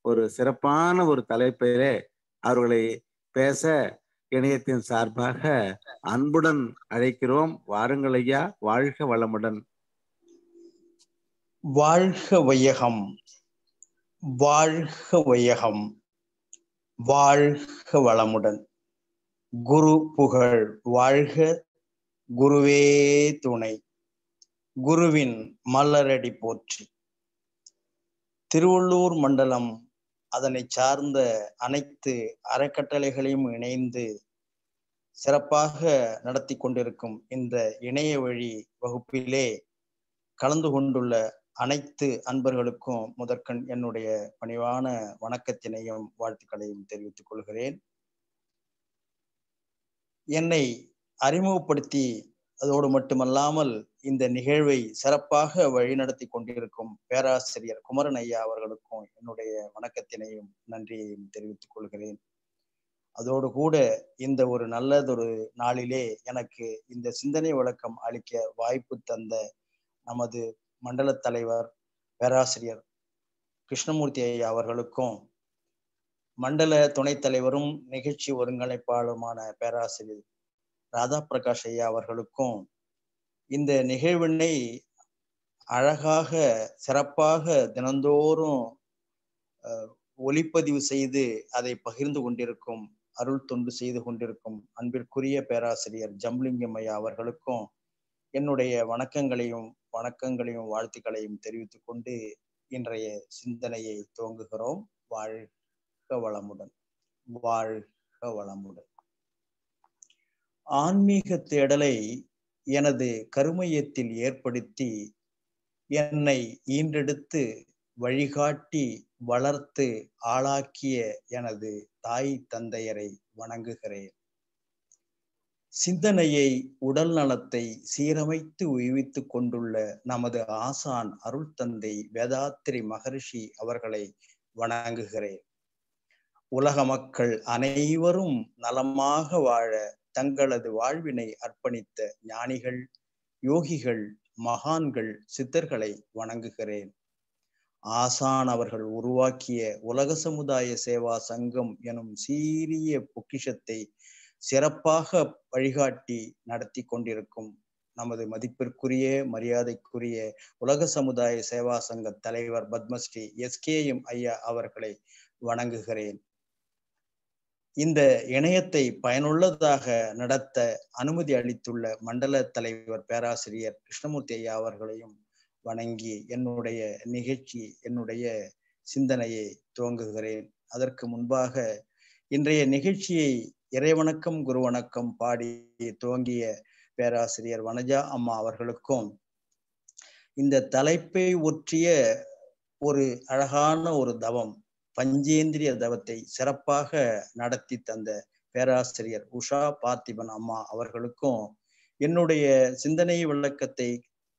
ஒரு சிறப்பான ஒரு தலைப்பிலே அவர்களை பேச இணையத்தின் சார்பாக அன்புடன் அழைக்கிறோம் வாருங்கள் ஐயா வாழ்க வளமுடன் வாழ்க வையகம் வாழ்க வையகம் வாழ்க வளமுடன் குரு புகழ் வாழ்க குருவே துணை குருவின் மலரடி போற்றி திருவள்ளூர் மண்டலம் அதனை சார்ந்த அனைத்து அறக்கட்டளைகளையும் இணைந்து சிறப்பாக நடத்தி கொண்டிருக்கும் இந்த இணைய வழி வகுப்பிலே கலந்து கொண்டுள்ள அனைத்து அன்பர்களுக்கும் முதற்கண் என்னுடைய பணிவான வணக்கத்தினையும் வாழ்த்துக்களையும் தெரிவித்துக் கொள்கிறேன் என்னை அறிமுகப்படுத்தி அதோடு மட்டுமல்லாமல் இந்த நிகழ்வை சிறப்பாக வழிநடத்தி கொண்டிருக்கும் பேராசிரியர் குமரன் ஐயா அவர்களுக்கும் என்னுடைய வணக்கத்தினையும் நன்றியையும் தெரிவித்துக் கொள்கிறேன் அதோடு கூட இந்த ஒரு நல்லதொரு நாளிலே எனக்கு இந்த சிந்தனை விளக்கம் அளிக்க வாய்ப்பு தந்த நமது மண்டல தலைவர் பேராசிரியர் கிருஷ்ணமூர்த்தி ஐயா அவர்களுக்கும் மண்டல துணைத் தலைவரும் நிகழ்ச்சி ஒருங்கிணைப்பாளருமான பேராசிரியர் ராதா பிரகாஷ் ஐயா அவர்களுக்கும் இந்த நிகழ்வினை அழகாக சிறப்பாக தினந்தோறும் ஒளிப்பதிவு செய்து அதை பகிர்ந்து கொண்டிருக்கும் அருள் தொண்டு செய்து கொண்டிருக்கும் அன்பிற்குரிய பேராசிரியர் ஜம்லிங்கம் ஐயா அவர்களுக்கும் என்னுடைய வணக்கங்களையும் வணக்கங்களையும் வாழ்த்துக்களையும் தெரிவித்துக் கொண்டு இன்றைய சிந்தனையை துவங்குகிறோம் வாழ்க வளமுடன் வாழ்க வளமுடன் ஆன்மீக தேடலை எனது கருமையத்தில் ஏற்படுத்தி என்னை ஈன்றெடுத்து வழிகாட்டி வளர்த்து ஆளாக்கிய எனது தாய் தந்தையரை வணங்குகிறேன் சிந்தனையை உடல் நலத்தை சீரமைத்து உய்வித்துக் கொண்டுள்ள நமது ஆசான் அருள் தந்தை வேதாத்திரி மகரிஷி அவர்களை வணங்குகிறேன் உலக மக்கள் அனைவரும் நலமாக வாழ தங்களது வாழ்வினை அர்ப்பணித்த ஞானிகள் யோகிகள் மகான்கள் சித்தர்களை வணங்குகிறேன் ஆசான் அவர்கள் உருவாக்கிய உலக சமுதாய சேவா சங்கம் எனும் சீரிய பொக்கிஷத்தை சிறப்பாக வழிகாட்டி நடத்தி கொண்டிருக்கும் நமது மதிப்பிற்குரிய மரியாதைக்குரிய உலக சமுதாய சேவா சங்க தலைவர் பத்மஸ்ரீ எஸ் கே எம் ஐயா அவர்களை வணங்குகிறேன் இந்த இணையத்தை பயனுள்ளதாக நடத்த அனுமதி அளித்துள்ள மண்டல தலைவர் பேராசிரியர் கிருஷ்ணமூர்த்தி ஐயா அவர்களையும் வணங்கி என்னுடைய நிகழ்ச்சி என்னுடைய சிந்தனையை துவங்குகிறேன் அதற்கு முன்பாக இன்றைய நிகழ்ச்சியை இறைவணக்கம் குரு வணக்கம் பாடி துவங்கிய பேராசிரியர் வனஜா அம்மா அவர்களுக்கும் இந்த தலைப்பை ஒற்றிய ஒரு அழகான ஒரு தவம் பஞ்சேந்திரிய தவத்தை சிறப்பாக நடத்தி தந்த பேராசிரியர் உஷா பார்த்திபன் அம்மா அவர்களுக்கும் என்னுடைய சிந்தனை விளக்கத்தை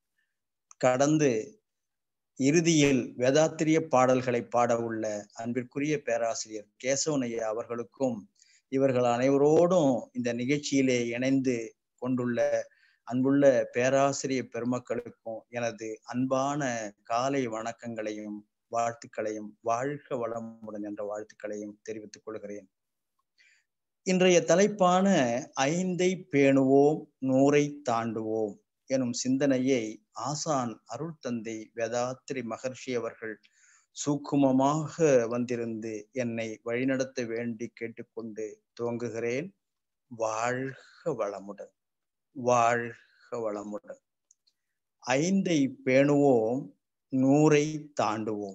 கடந்து இறுதியில் வேதாத்திரிய பாடல்களை பாட உள்ள அன்பிற்குரிய பேராசிரியர் கேசவனையா அவர்களுக்கும் இவர்கள் அனைவரோடும் இந்த நிகழ்ச்சியிலே இணைந்து கொண்டுள்ள அன்புள்ள பேராசிரியர் பெருமக்களுக்கும் எனது அன்பான காலை வணக்கங்களையும் வாழ்த்துக்களையும் வாழ்க வளமுடன் என்ற வாழ்த்துக்களையும் தெரிவித்துக் கொள்கிறேன் இன்றைய தலைப்பான ஐந்தை பேணுவோம் நூறை தாண்டுவோம் எனும் சிந்தனையை ஆசான் அருள் தந்தை வேதாத்திரி மகர்ஷி அவர்கள் சூக்குமமாக வந்திருந்து என்னை வழிநடத்த வேண்டி கேட்டுக்கொண்டு துவங்குகிறேன் வாழ்க வளமுடன் வாழ்க வளமுடன் ஐந்தை பேணுவோம் நூறை தாண்டுவோம்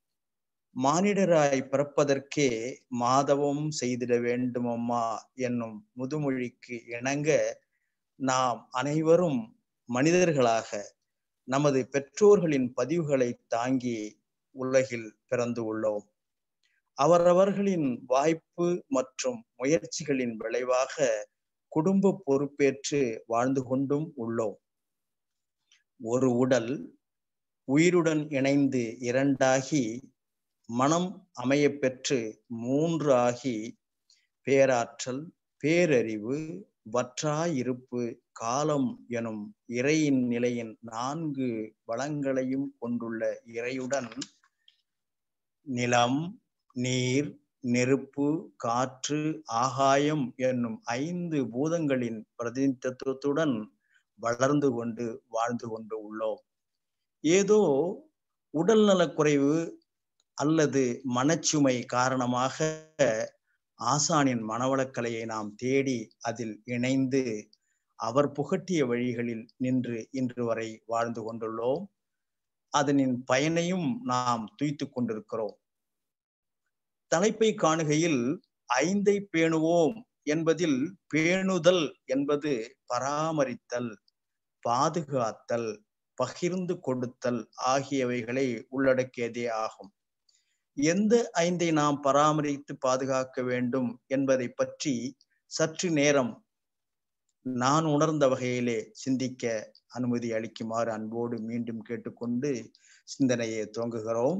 மானிடராய் பிறப்பதற்கே மாதவம் செய்திட வேண்டுமம்மா என்னும் முதுமொழிக்கு இணங்க நாம் அனைவரும் மனிதர்களாக நமது பெற்றோர்களின் பதிவுகளை தாங்கி உலகில் பிறந்து உள்ளோம் அவரவர்களின் வாய்ப்பு மற்றும் முயற்சிகளின் விளைவாக குடும்ப பொறுப்பேற்று வாழ்ந்து கொண்டும் உள்ளோம் ஒரு உடல் உயிருடன் இணைந்து இரண்டாகி மனம் அமைய பெற்று மூன்று ஆகி பேராற்றல் பேரறிவு வற்றாயிருப்பு காலம் எனும் இறையின் நிலையின் நான்கு வளங்களையும் கொண்டுள்ள இறையுடன் நிலம் நீர் நெருப்பு காற்று ஆகாயம் என்னும் ஐந்து பூதங்களின் பிரதிநிதித்துவத்துடன் வளர்ந்து கொண்டு வாழ்ந்து கொண்டு உள்ளோம் ஏதோ உடல் நலக்குறைவு அல்லது மனச்சுமை காரணமாக ஆசானின் மனவளக்கலையை நாம் தேடி அதில் இணைந்து அவர் புகட்டிய வழிகளில் நின்று இன்று வரை வாழ்ந்து கொண்டுள்ளோம் அதனின் பயனையும் நாம் துய்த்து கொண்டிருக்கிறோம் தலைப்பை காணுகையில் ஐந்தை பேணுவோம் என்பதில் பேணுதல் என்பது பராமரித்தல் பாதுகாத்தல் பகிர்ந்து கொடுத்தல் ஆகியவைகளை உள்ளடக்கியதே ஆகும் எந்த ஐந்தை நாம் பராமரித்து பாதுகாக்க வேண்டும் என்பதை பற்றி சற்று நேரம் நான் உணர்ந்த வகையிலே சிந்திக்க அனுமதி அளிக்குமாறு அன்போடு மீண்டும் கேட்டுக்கொண்டு சிந்தனையை துவங்குகிறோம்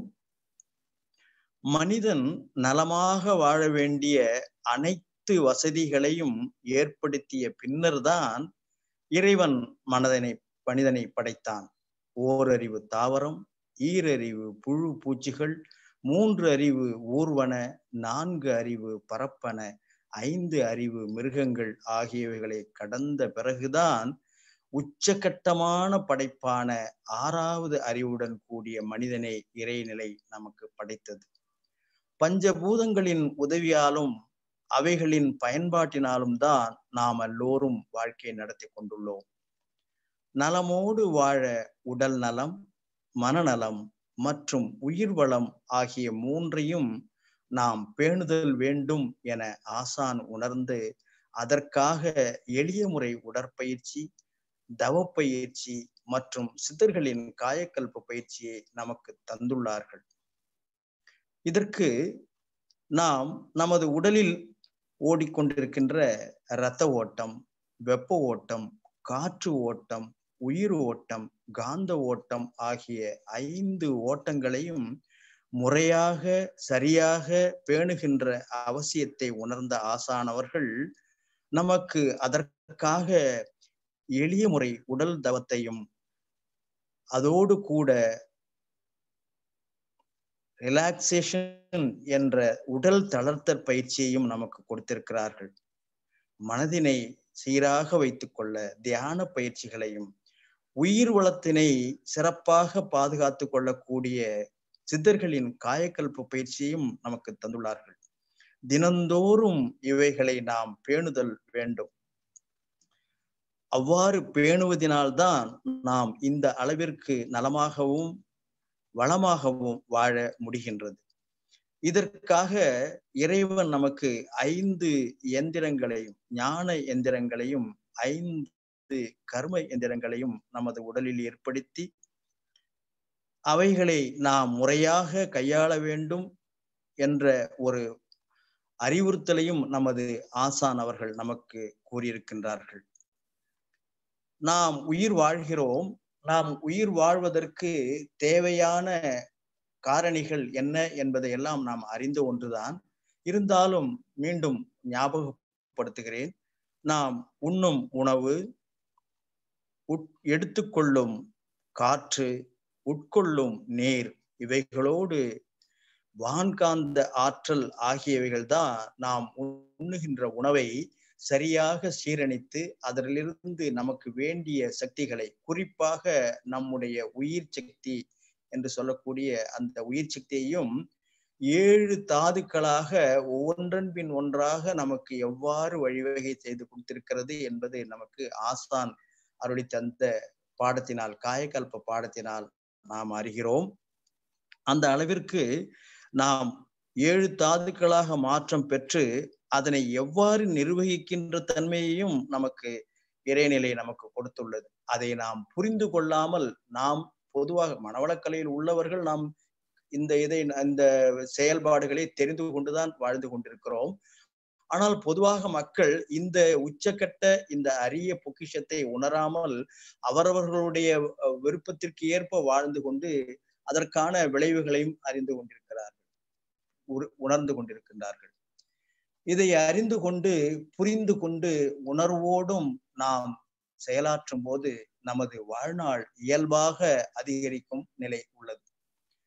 மனிதன் நலமாக வாழ வேண்டிய அனைத்து வசதிகளையும் ஏற்படுத்திய பின்னர்தான் இறைவன் மனதனை மனிதனை படைத்தான் ஓரறிவு தாவரம் ஈரறிவு புழு பூச்சிகள் மூன்று அறிவு ஊர்வன நான்கு அறிவு பரப்பன ஐந்து அறிவு மிருகங்கள் ஆகியவைகளை கடந்த பிறகுதான் உச்சகட்டமான படைப்பான ஆறாவது அறிவுடன் கூடிய மனிதனை இறைநிலை நமக்கு படைத்தது பஞ்சபூதங்களின் உதவியாலும் அவைகளின் பயன்பாட்டினாலும் தான் நாம் எல்லோரும் வாழ்க்கையை நடத்தி கொண்டுள்ளோம் நலமோடு வாழ உடல் நலம் மனநலம் மற்றும் உயிர் வளம் ஆகிய மூன்றையும் நாம் பேணுதல் வேண்டும் என ஆசான் உணர்ந்து அதற்காக எளிய முறை உடற்பயிற்சி தவப்பயிற்சி மற்றும் சித்தர்களின் காயக்கல்ப பயிற்சியை நமக்கு தந்துள்ளார்கள் இதற்கு நாம் நமது உடலில் ஓடிக்கொண்டிருக்கின்ற இரத்த ஓட்டம் வெப்ப ஓட்டம் காற்று ஓட்டம் உயிர் ஓட்டம் காந்த ஓட்டம் ஆகிய ஐந்து ஓட்டங்களையும் முறையாக சரியாக பேணுகின்ற அவசியத்தை உணர்ந்த ஆசானவர்கள் நமக்கு அதற்காக எளிய முறை உடல் தவத்தையும் அதோடு கூட ரிலாக்ஸேஷன் என்ற உடல் தளர்த்தல் பயிற்சியையும் நமக்கு கொடுத்திருக்கிறார்கள் மனதினை சீராக வைத்துக் கொள்ள தியான பயிற்சிகளையும் உயிர் வளத்தினை சிறப்பாக பாதுகாத்து கொள்ளக்கூடிய சித்தர்களின் காயக்கல்ப பயிற்சியையும் நமக்கு தந்துள்ளார்கள் தினந்தோறும் இவைகளை நாம் பேணுதல் வேண்டும் அவ்வாறு பேணுவதினால்தான் நாம் இந்த அளவிற்கு நலமாகவும் வளமாகவும் வாழ முடிகின்றது இதற்காக இறைவன் நமக்கு ஐந்து எந்திரங்களையும் ஞான எந்திரங்களையும் ஐந்து கர்ம எந்திரங்களையும் நமது உடலில் ஏற்படுத்தி அவைகளை நாம் முறையாக கையாள வேண்டும் என்ற ஒரு அறிவுறுத்தலையும் நமது ஆசான் அவர்கள் நமக்கு கூறியிருக்கின்றார்கள் நாம் உயிர் வாழ்கிறோம் நாம் உயிர் வாழ்வதற்கு தேவையான காரணிகள் என்ன என்பதை எல்லாம் நாம் அறிந்த ஒன்றுதான் இருந்தாலும் மீண்டும் ஞாபகப்படுத்துகிறேன் நாம் உண்ணும் உணவு எடுத்துக்கொள்ளும் காற்று உட்கொள்ளும் நீர் இவைகளோடு வான்காந்த ஆற்றல் ஆகியவைகள் தான் நாம் உண்ணுகின்ற உணவை சரியாக சீரணித்து அதிலிருந்து நமக்கு வேண்டிய சக்திகளை குறிப்பாக நம்முடைய உயிர் சக்தி என்று சொல்லக்கூடிய அந்த உயிர் சக்தியையும் ஏழு தாதுக்களாக ஒன்றன் பின் ஒன்றாக நமக்கு எவ்வாறு வழிவகை செய்து கொடுத்திருக்கிறது என்பது நமக்கு ஆசான் அருளி தந்த பாடத்தினால் காயக்கல்ப பாடத்தினால் நாம் அறிகிறோம் அந்த அளவிற்கு நாம் ஏழு தாதுக்களாக மாற்றம் பெற்று அதனை எவ்வாறு நிர்வகிக்கின்ற தன்மையையும் நமக்கு இறைநிலை நமக்கு கொடுத்துள்ளது அதை நாம் புரிந்து கொள்ளாமல் நாம் பொதுவாக மனவளக்கலையில் உள்ளவர்கள் நாம் இந்த இதை இந்த செயல்பாடுகளை தெரிந்து கொண்டுதான் வாழ்ந்து கொண்டிருக்கிறோம் ஆனால் பொதுவாக மக்கள் இந்த உச்சக்கட்ட இந்த அரிய பொக்கிஷத்தை உணராமல் அவரவர்களுடைய விருப்பத்திற்கு ஏற்ப வாழ்ந்து கொண்டு அதற்கான விளைவுகளையும் அறிந்து கொண்டிருக்கிறார்கள் உணர்ந்து கொண்டிருக்கின்றார்கள் இதை அறிந்து கொண்டு புரிந்து கொண்டு உணர்வோடும் நாம் செயலாற்றும் போது நமது வாழ்நாள் இயல்பாக அதிகரிக்கும் நிலை உள்ளது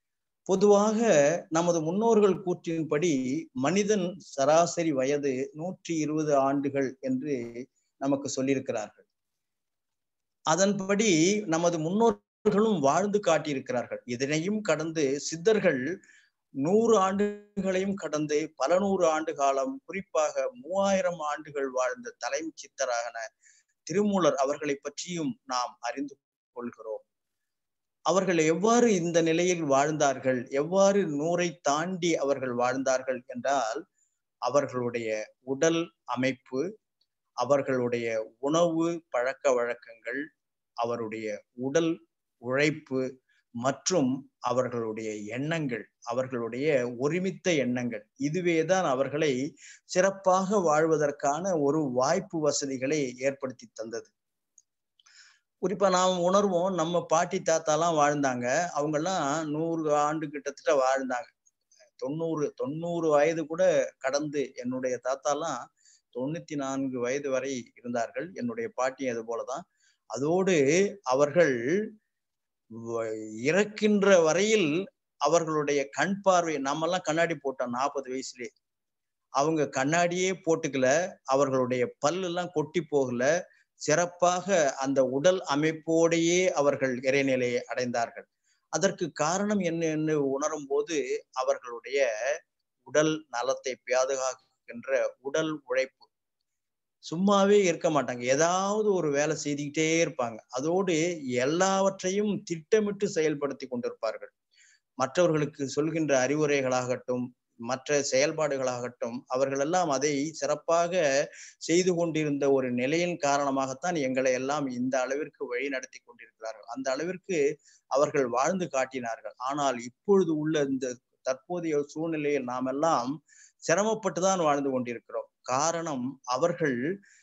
பொதுவாக நமது முன்னோர்கள் கூற்றின்படி மனிதன் சராசரி வயது நூற்றி இருபது ஆண்டுகள் என்று நமக்கு சொல்லியிருக்கிறார்கள் அதன்படி நமது முன்னோர்களும் வாழ்ந்து காட்டியிருக்கிறார்கள் இதனையும் கடந்து சித்தர்கள் நூறு ஆண்டுகளையும் கடந்து பல நூறு ஆண்டு காலம் குறிப்பாக மூவாயிரம் ஆண்டுகள் வாழ்ந்த தலைமை சித்தரான திருமூலர் அவர்களை பற்றியும் நாம் அறிந்து கொள்கிறோம் அவர்கள் எவ்வாறு இந்த நிலையில் வாழ்ந்தார்கள் எவ்வாறு நூறை தாண்டி அவர்கள் வாழ்ந்தார்கள் என்றால் அவர்களுடைய உடல் அமைப்பு அவர்களுடைய உணவு பழக்க வழக்கங்கள் அவருடைய உடல் உழைப்பு மற்றும் அவர்களுடைய எண்ணங்கள் அவர்களுடைய ஒருமித்த எண்ணங்கள் இதுவே தான் அவர்களை சிறப்பாக வாழ்வதற்கான ஒரு வாய்ப்பு வசதிகளை ஏற்படுத்தி தந்தது குறிப்பா நாம் உணர்வோம் நம்ம பாட்டி தாத்தாலாம் வாழ்ந்தாங்க அவங்கெல்லாம் நூறு ஆண்டு கிட்டத்தட்ட வாழ்ந்தாங்க தொண்ணூறு தொண்ணூறு வயது கூட கடந்து என்னுடைய தாத்தாலாம் தொண்ணூத்தி நான்கு வயது வரை இருந்தார்கள் என்னுடைய பாட்டி அது போலதான் அதோடு அவர்கள் இறக்கின்ற வரையில் அவர்களுடைய கண் பார்வை நம்மெல்லாம் கண்ணாடி போட்டோம் நாற்பது வயசுலயே அவங்க கண்ணாடியே போட்டுக்கல அவர்களுடைய பல்லெல்லாம் கொட்டி போகல சிறப்பாக அந்த உடல் அமைப்போடையே அவர்கள் இறைநிலையை அடைந்தார்கள் அதற்கு காரணம் என்ன என்று உணரும் போது அவர்களுடைய உடல் நலத்தை பாதுகாக்கின்ற உடல் உழைப்பு சும்மாவே இருக்க மாட்டாங்க ஏதாவது ஒரு வேலை செய்துக்கிட்டே இருப்பாங்க அதோடு எல்லாவற்றையும் திட்டமிட்டு செயல்படுத்தி கொண்டிருப்பார்கள் மற்றவர்களுக்கு சொல்கின்ற அறிவுரைகளாகட்டும் மற்ற செயல்பாடுகளாகட்டும் அவர்கள் எல்லாம் அதை சிறப்பாக செய்து கொண்டிருந்த ஒரு நிலையின் காரணமாகத்தான் எங்களை எல்லாம் இந்த அளவிற்கு வழி நடத்தி கொண்டிருக்கிறார்கள் அந்த அளவிற்கு அவர்கள் வாழ்ந்து காட்டினார்கள் ஆனால் இப்பொழுது உள்ள இந்த தற்போதைய சூழ்நிலையில் நாம் எல்லாம் சிரமப்பட்டு தான் வாழ்ந்து கொண்டிருக்கிறோம் காரணம் அவர்கள்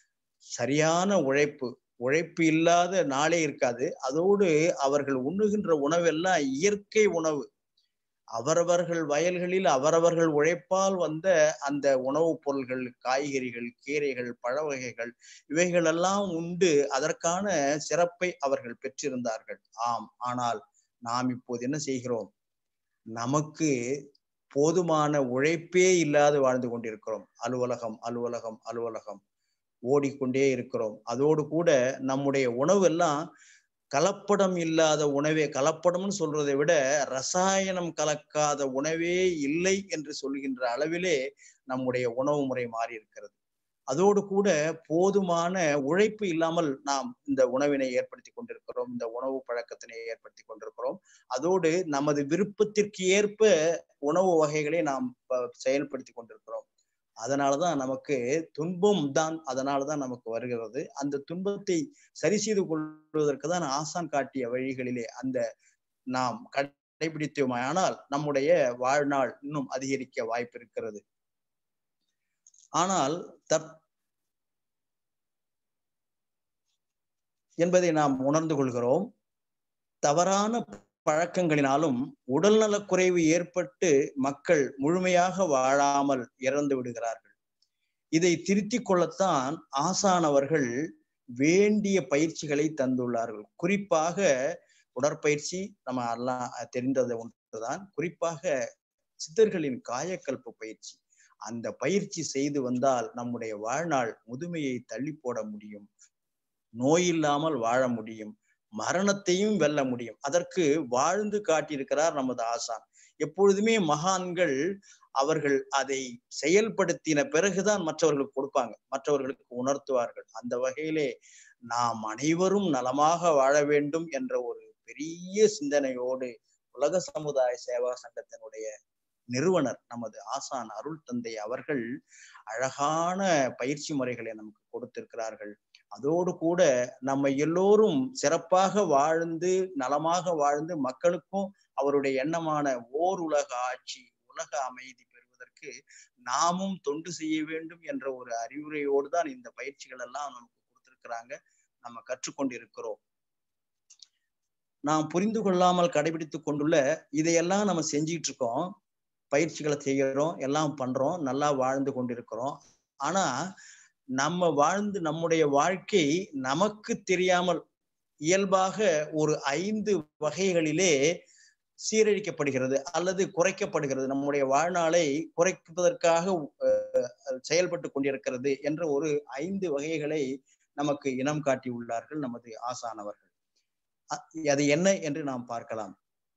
சரியான உழைப்பு உழைப்பு இல்லாத நாளே இருக்காது அதோடு அவர்கள் உண்ணுகின்ற உணவெல்லாம் இயற்கை உணவு அவரவர்கள் வயல்களில் அவரவர்கள் உழைப்பால் வந்த அந்த உணவுப் பொருள்கள் காய்கறிகள் கீரைகள் பழ வகைகள் இவைகளெல்லாம் உண்டு அதற்கான சிறப்பை அவர்கள் பெற்றிருந்தார்கள் ஆம் ஆனால் நாம் இப்போது என்ன செய்கிறோம் நமக்கு போதுமான உழைப்பே இல்லாது வாழ்ந்து கொண்டிருக்கிறோம் அலுவலகம் அலுவலகம் அலுவலகம் ஓடிக்கொண்டே இருக்கிறோம் அதோடு கூட நம்முடைய உணவு எல்லாம் கலப்படம் இல்லாத உணவே கலப்படம்னு சொல்றதை விட ரசாயனம் கலக்காத உணவே இல்லை என்று சொல்கின்ற அளவிலே நம்முடைய உணவு முறை மாறி இருக்கிறது அதோடு கூட போதுமான உழைப்பு இல்லாமல் நாம் இந்த உணவினை ஏற்படுத்தி கொண்டிருக்கிறோம் இந்த உணவு பழக்கத்தினை ஏற்படுத்தி கொண்டிருக்கிறோம் அதோடு நமது விருப்பத்திற்கு ஏற்ப உணவு வகைகளை நாம் செயல்படுத்தி கொண்டிருக்கிறோம் அதனாலதான் நமக்கு துன்பம் தான் அதனாலதான் நமக்கு வருகிறது அந்த துன்பத்தை சரி செய்து கொள்வதற்கு தான் ஆசான் காட்டிய வழிகளிலே அந்த நாம் கடைபிடித்தோமானால் நம்முடைய வாழ்நாள் இன்னும் அதிகரிக்க வாய்ப்பு இருக்கிறது ஆனால் தற் என்பதை நாம் உணர்ந்து கொள்கிறோம் தவறான பழக்கங்களினாலும் உடல்நலக் குறைவு ஏற்பட்டு மக்கள் முழுமையாக வாழாமல் இறந்து விடுகிறார்கள் இதை திருத்திக் கொள்ளத்தான் ஆசானவர்கள் வேண்டிய பயிற்சிகளை தந்துள்ளார்கள் குறிப்பாக உடற்பயிற்சி நம்ம எல்லாம் தெரிந்தது ஒன்றுதான் குறிப்பாக சித்தர்களின் காயக்கல்பு பயிற்சி அந்த பயிற்சி செய்து வந்தால் நம்முடைய வாழ்நாள் முதுமையை தள்ளி போட முடியும் நோய் இல்லாமல் வாழ முடியும் மரணத்தையும் வெல்ல முடியும் அதற்கு வாழ்ந்து காட்டியிருக்கிறார் நமது ஆசான் எப்பொழுதுமே மகான்கள் அவர்கள் அதை செயல்படுத்தின பிறகுதான் மற்றவர்களுக்கு கொடுப்பாங்க மற்றவர்களுக்கு உணர்த்துவார்கள் அந்த வகையிலே நாம் அனைவரும் நலமாக வாழ வேண்டும் என்ற ஒரு பெரிய சிந்தனையோடு உலக சமுதாய சேவா சங்கத்தினுடைய நிறுவனர் நமது ஆசான் அருள் தந்தை அவர்கள் அழகான பயிற்சி முறைகளை நமக்கு கொடுத்திருக்கிறார்கள் அதோடு கூட நம்ம எல்லோரும் சிறப்பாக வாழ்ந்து நலமாக வாழ்ந்து மக்களுக்கும் அவருடைய எண்ணமான ஓர் உலக ஆட்சி உலக அமைதி பெறுவதற்கு நாமும் தொண்டு செய்ய வேண்டும் என்ற ஒரு அறிவுரையோடு தான் இந்த பயிற்சிகள் எல்லாம் நமக்கு கொடுத்திருக்கிறாங்க நம்ம கற்றுக்கொண்டு இருக்கிறோம் நாம் புரிந்து கொள்ளாமல் கடைபிடித்துக் கொண்டுள்ள இதையெல்லாம் நம்ம செஞ்சிட்டு இருக்கோம் பயிற்சிகளை செய்கிறோம் எல்லாம் பண்றோம் நல்லா வாழ்ந்து கொண்டிருக்கிறோம் ஆனா நம்ம வாழ்ந்து நம்முடைய வாழ்க்கை நமக்கு தெரியாமல் இயல்பாக ஒரு ஐந்து வகைகளிலே சீரழிக்கப்படுகிறது அல்லது குறைக்கப்படுகிறது நம்முடைய வாழ்நாளை குறைப்பதற்காக அஹ், செயல்பட்டு கொண்டிருக்கிறது என்ற ஒரு ஐந்து வகைகளை நமக்கு இனம் காட்டியுள்ளார்கள் நமது ஆசானவர்கள் அ- அது என்ன என்று நாம் பார்க்கலாம்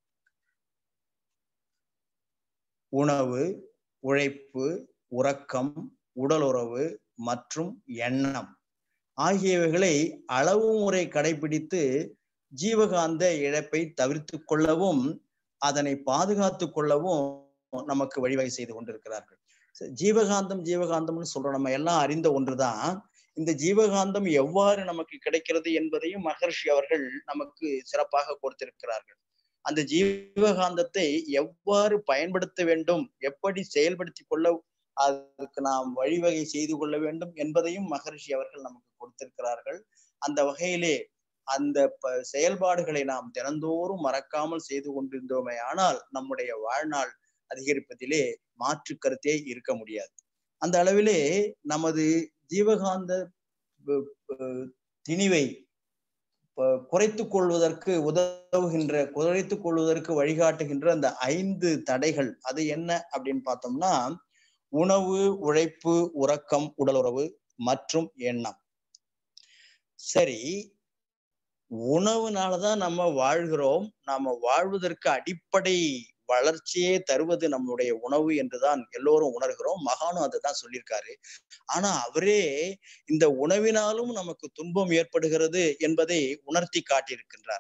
உணவு உழைப்பு உறக்கம் உடலுறவு மற்றும் எண்ணம் ஆகியவைகளை அளவு முறை கடைபிடித்து ஜீவகாந்த இழப்பை தவிர்த்து கொள்ளவும் அதனை பாதுகாத்து கொள்ளவும் நமக்கு வழிவகை செய்து கொண்டிருக்கிறார்கள் சரி, ஜீவகாந்தம் ஜீவகாந்தம்னு சொல்றோம் நம்ம எல்லாம் அறிந்த ஒன்றுதான் இந்த ஜீவகாந்தம் எவ்வாறு நமக்கு கிடைக்கிறது என்பதையும் மகர்ஷி அவர்கள் நமக்கு சிறப்பாக கொடுத்திருக்கிறார்கள் அந்த ஜீவகாந்தத்தை எவ்வாறு பயன்படுத்த வேண்டும் எப்படி செயல்படுத்தி கொள்ள அதுக்கு நாம் வழிவகை செய்து கொள்ள வேண்டும் என்பதையும் மகரிஷி அவர்கள் நமக்கு கொடுத்திருக்கிறார்கள் அந்த வகையிலே அந்த ப- செயல்பாடுகளை நாம் தினந்தோறும் மறக்காமல் செய்து கொண்டிருந்தோமே ஆனால் நம்முடைய வாழ்நாள் அதிகரிப்பதிலே மாற்று கருத்தே இருக்க முடியாது அந்த அளவிலே நமது ஜீவகாந்த ப- ப- திணிவை ப- குறைத்துக் கொள்வதற்கு உதவுகின்ற குறைத்துக் கொள்வதற்கு வழிகாட்டுகின்ற அந்த ஐந்து தடைகள் அது என்ன அப்படின்னு பார்த்தோம்னா உணவு உழைப்பு உறக்கம் உடலுறவு மற்றும் எண்ணம் சரி உணவுனாலதான் நம்ம வாழ்கிறோம் நாம வாழ்வதற்கு அடிப்படை வளர்ச்சியே தருவது நம்முடைய உணவு என்றுதான் எல்லோரும் உணர்கிறோம் மகானும் அதை தான் சொல்லியிருக்காரு ஆனா அவரே இந்த உணவினாலும் நமக்கு துன்பம் ஏற்படுகிறது என்பதை உணர்த்தி காட்டியிருக்கின்றார்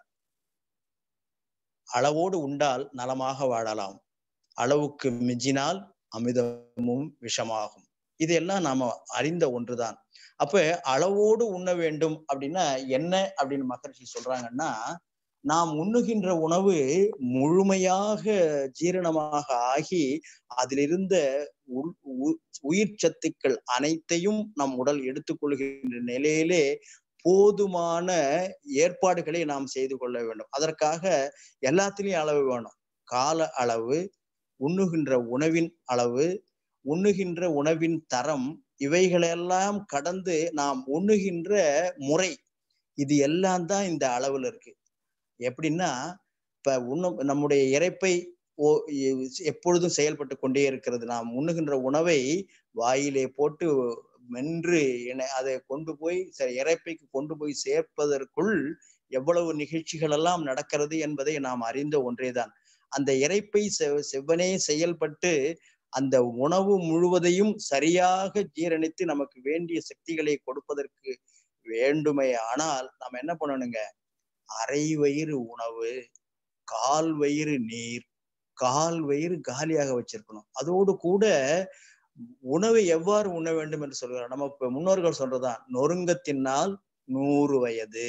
அளவோடு உண்டால் நலமாக வாழலாம் அளவுக்கு மிஞ்சினால் அமிர்தமும் விஷமாகும் இதெல்லாம் நாம அறிந்த ஒன்றுதான் அப்ப அளவோடு உண்ண வேண்டும் அப்படின்னா என்ன அப்படின்னு மகர்ஷி சொல்றாங்கன்னா நாம் உண்ணுகின்ற உணவு முழுமையாக ஜீரணமாக ஆகி அதிலிருந்த உள் உ- உயிர் சத்துக்கள் அனைத்தையும் நம் உடல் எடுத்துக்கொள்கின்ற நிலையிலே போதுமான ஏற்பாடுகளை நாம் செய்து கொள்ள வேண்டும் அதற்காக எல்லாத்திலையும் அளவு வேணும் கால அளவு உண்ணுகின்ற உணவின் அளவு உண்ணுகின்ற உணவின் தரம் இவைகளெல்லாம் கடந்து நாம் உண்ணுகின்ற முறை இது எல்லாம் தான் இந்த அளவுல இருக்கு எப்படின்னா இப்ப உண்ணும் நம்முடைய இறைப்பை ஓ- எ- எப்பொழுதும் செயல்பட்டு கொண்டே இருக்கிறது நாம் உண்ணுகின்ற உணவை வாயிலே போட்டு மென்று என- அதை கொண்டு போய் ச- இறைப்பைக்கு கொண்டு போய் சேர்ப்பதற்குள் எவ்வளவு நிகழ்ச்சிகள் எல்லாம் நடக்கிறது என்பதை நாம் அறிந்த ஒன்றேதான் அந்த இறைப்பை செவ் செவ்வனே செயல்பட்டு அந்த உணவு முழுவதையும் சரியாக ஜீரணித்து நமக்கு வேண்டிய சக்திகளை கொடுப்பதற்கு வேண்டுமே ஆனால் நாம் என்ன பண்ணணுங்க அரை வயிறு உணவு கால் வயிறு நீர் கால் வயிறு காலியாக வச்சிருக்கணும் அதோடு கூட உணவை எவ்வாறு உண்ண வேண்டும் என்று சொல்கிறார் நம்ம இப்ப முன்னோர்கள் சொல்றதுதான் நொறுங்க தின்னால் நூறு வயது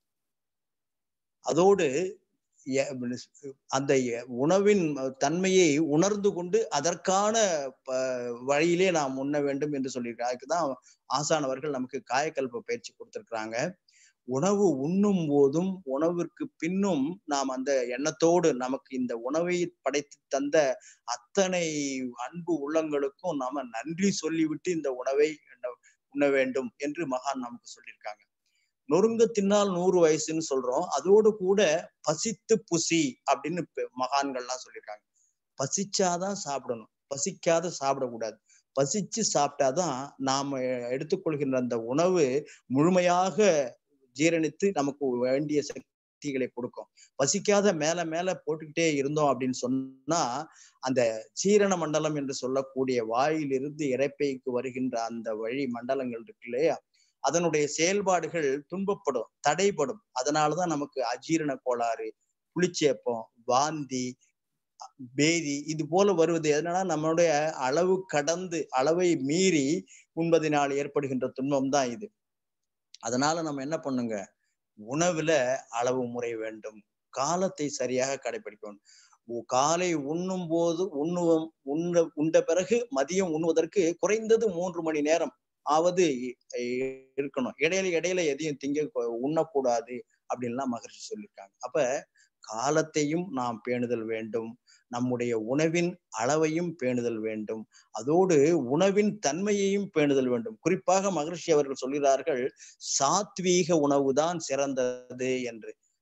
அதோடு எ- அந்த எ- உணவின் தன்மையை உணர்ந்து கொண்டு அதற்கான ப- வழியிலே நாம் உண்ண வேண்டும் என்று சொல்லியிருக்காங்க அதுக்குதான் ஆசானவர்கள் நமக்கு காயக்கல்ப பயிற்சி கொடுத்திருக்கிறாங்க உணவு உண்ணும் போதும் உணவிற்கு பின்னும் நாம் அந்த எண்ணத்தோடு நமக்கு இந்த உணவை படைத்து தந்த அத்தனை அன்பு உள்ளங்களுக்கும் நாம நன்றி சொல்லிவிட்டு இந்த உணவை உண்ண- உண்ண வேண்டும் என்று மகான் நமக்கு சொல்லியிருக்காங்க நொறுங்க தின்னால் நூறு வயசுன்னு சொல்றோம் அதோடு கூட பசித்து புசி அப்படின்னு பெ- மகான்கள்லாம் சொல்லியிருக்காங்க பசிச்சாதான் சாப்பிடணும் பசிக்காத சாப்பிடக்கூடாது பசிச்சு சாப்பிட்டாதான் நாம எடுத்துக்கொள்கின்ற அந்த உணவு முழுமையாக ஜீரணித்து நமக்கு வேண்டிய சக்திகளை கொடுக்கும் பசிக்காத மேல மேல போட்டுக்கிட்டே இருந்தோம் அப்படின்னு சொன்னா அந்த ஜீரண மண்டலம் என்று சொல்லக்கூடிய வாயிலிருந்து இறைப்பைக்கு வருகின்ற அந்த வழி மண்டலங்கள் இருக்கு இல்லையா அதனுடைய செயல்பாடுகள் துன்பப்படும் தடைப்படும் அதனாலதான் நமக்கு அஜீரண கோளாறு புளிச்சேப்பம் வாந்தி பேதி இது போல வருவது எதனால நம்மளுடைய அளவு கடந்து அளவை மீறி உண்பதினால் ஏற்படுகின்ற துன்பம் தான் இது அதனால நம்ம என்ன பண்ணுங்க உணவுல அளவு முறை வேண்டும் காலத்தை சரியாக கடைபிடிக்கணும் உ- காலை உண்ணும் போது உண்ணுவோம் உண்ண உண்ட பிறகு மதியம் உண்ணுவதற்கு குறைந்தது மூன்று மணி நேரம் ஆவது இ- இ- இருக்கணும் இடையில இடையில எதையும் திங்க கூ- உண்ணக்கூடாது அப்படின்லாம் மகர்ஷி சொல்லியிருக்காங்க அப்ப காலத்தையும் நாம் பேணுதல் வேண்டும் நம்முடைய உணவின் அளவையும் பேணுதல் வேண்டும் அதோடு உணவின் தன்மையையும் பேணுதல் வேண்டும் குறிப்பாக மகர்ஷி அவர்கள் சொல்கிறார்கள் சாத்வீக உணவுதான் சிறந்தது என்று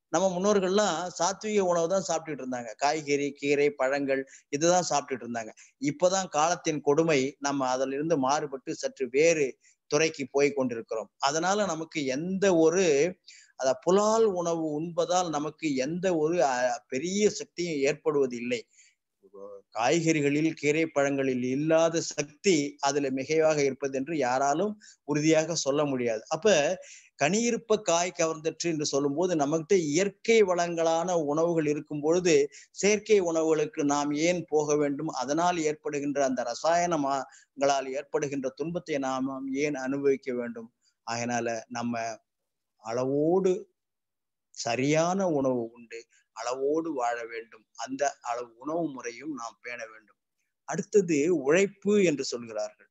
நம்ம முன்னோர்கள்லாம் சாத்விக உணவு தான் சாப்பிட்டுட்டு இருந்தாங்க காய்கறி கீரை பழங்கள் இதுதான் சாப்பிட்டுட்டு இருந்தாங்க இப்பதான் காலத்தின் கொடுமை நம்ம அதில் இருந்து மாறுபட்டு சற்று வேறு துறைக்கு போய் கொண்டிருக்கிறோம் அதனால நமக்கு எந்த ஒரு அத புலால் உணவு உண்பதால் நமக்கு எந்த ஒரு பெரிய சக்தியும் ஏற்படுவது இல்லை காய்கறிகளில் கீரை பழங்களில் இல்லாத சக்தி அதுல மிகையாக இருப்பது என்று யாராலும் உறுதியாக சொல்ல முடியாது அப்ப கனியிருப்ப காய் கவர்ந்தற்று என்று சொல்லும் போது நம்மகிட்ட இயற்கை வளங்களான உணவுகள் இருக்கும் பொழுது செயற்கை உணவுகளுக்கு நாம் ஏன் போக வேண்டும் அதனால் ஏற்படுகின்ற அந்த ரசாயனங்களால் ஏற்படுகின்ற துன்பத்தை நாம் ஏன் அனுபவிக்க வேண்டும் அதனால நம்ம அளவோடு சரியான உணவு உண்டு அளவோடு வாழ வேண்டும் அந்த அளவு உணவு முறையும் நாம் பேண வேண்டும் அடுத்தது உழைப்பு என்று சொல்கிறார்கள்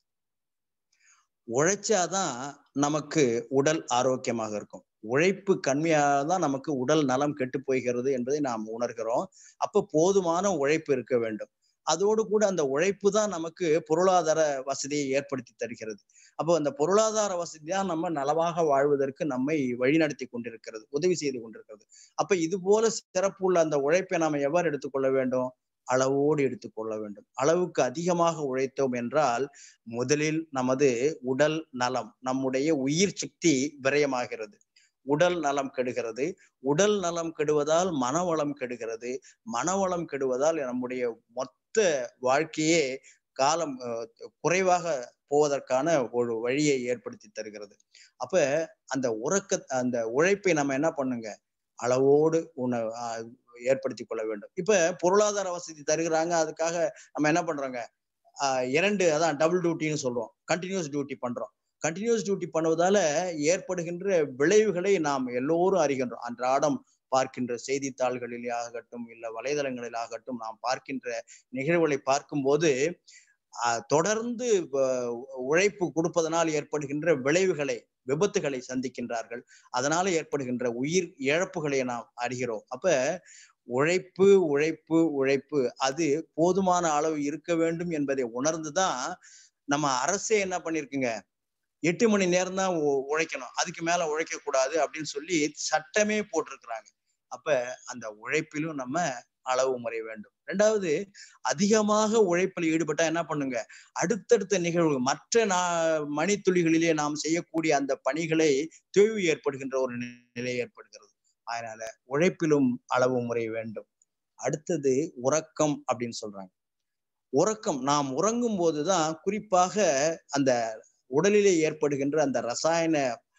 உழைச்சாதான் நமக்கு உடல் ஆரோக்கியமாக இருக்கும் உழைப்பு கம்மியாக தான் நமக்கு உடல் நலம் கெட்டு போகிறது என்பதை நாம் உணர்கிறோம் அப்ப போதுமான உழைப்பு இருக்க வேண்டும் அதோடு கூட அந்த உழைப்பு தான் நமக்கு பொருளாதார வசதியை ஏற்படுத்தி தருகிறது அப்போ அந்த பொருளாதார வசதி தான் நம்ம நலமாக வாழ்வதற்கு நம்மை வழிநடத்தி கொண்டிருக்கிறது உதவி செய்து கொண்டிருக்கிறது அப்ப இது போல சிறப்பு உள்ள அந்த உழைப்பை நாம எவ்வாறு எடுத்துக்கொள்ள வேண்டும் அளவோடு எடுத்துக்கொள்ள வேண்டும் அளவுக்கு அதிகமாக உழைத்தோம் என்றால் முதலில் நமது உடல் நலம் நம்முடைய உயிர் சக்தி விரயமாகிறது உடல் நலம் கெடுகிறது உடல் நலம் கெடுவதால் மனவளம் கெடுகிறது மனவளம் கெடுவதால் நம்முடைய மொத்த வாழ்க்கையே காலம் குறைவாக போவதற்கான ஒரு வழியை ஏற்படுத்தி தருகிறது அப்ப அந்த உறக்க அந்த உழைப்பை நம்ம என்ன பண்ணுங்க அளவோடு உண ஏற்படுத்தி கொள்ள வேண்டும் இப்ப பொருளாதார வசதி தருகிறாங்க அதுக்காக நம்ம என்ன பண்றோங்க இரண்டு அதான் டபுள் டியூட்டின்னு சொல்றோம் கண்டினியூஸ் டியூட்டி பண்றோம் கண்டினியூஸ் டியூட்டி பண்ணுவதால ஏற்படுகின்ற விளைவுகளை நாம் எல்லோரும் அறிகின்றோம் அன்றாடம் பார்க்கின்ற செய்தித்தாள்களில் ஆகட்டும் இல்ல வலைதளங்களில் ஆகட்டும் நாம் பார்க்கின்ற நிகழ்வுகளை பார்க்கும்போது தொடர்ந்து உழைப்பு கொடுப்பதனால் ஏற்படுகின்ற விளைவுகளை விபத்துகளை சந்திக்கின்றார்கள் அதனால ஏற்படுகின்ற உயிர் இழப்புகளை நாம் அறிகிறோம் அப்ப உழைப்பு உழைப்பு உழைப்பு அது போதுமான அளவு இருக்க வேண்டும் என்பதை உணர்ந்துதான் நம்ம அரசே என்ன பண்ணிருக்குங்க எட்டு மணி நேரம் தான் உழைக்கணும் அதுக்கு மேல உழைக்க கூடாது அப்படின்னு சொல்லி சட்டமே போட்டிருக்கிறாங்க அப்ப அந்த உழைப்பிலும் நம்ம அளவு முறை வேண்டும் ரெண்டாவது அதிகமாக உழைப்பில் ஈடுபட்டா என்ன பண்ணுங்க அடுத்தடுத்த நிகழ்வு மற்ற நா மணித்துளிகளிலே நாம் செய்யக்கூடிய அந்த பணிகளை தொய்வு ஏற்படுகின்ற ஒரு நிலை ஏற்படுகிறது அதனால உழைப்பிலும் அளவு முறை வேண்டும் அடுத்தது உறக்கம் அப்படின்னு சொல்றாங்க உறக்கம் நாம் உறங்கும் போதுதான் குறிப்பாக அந்த உடலிலே ஏற்படுகின்ற அந்த ரசாயன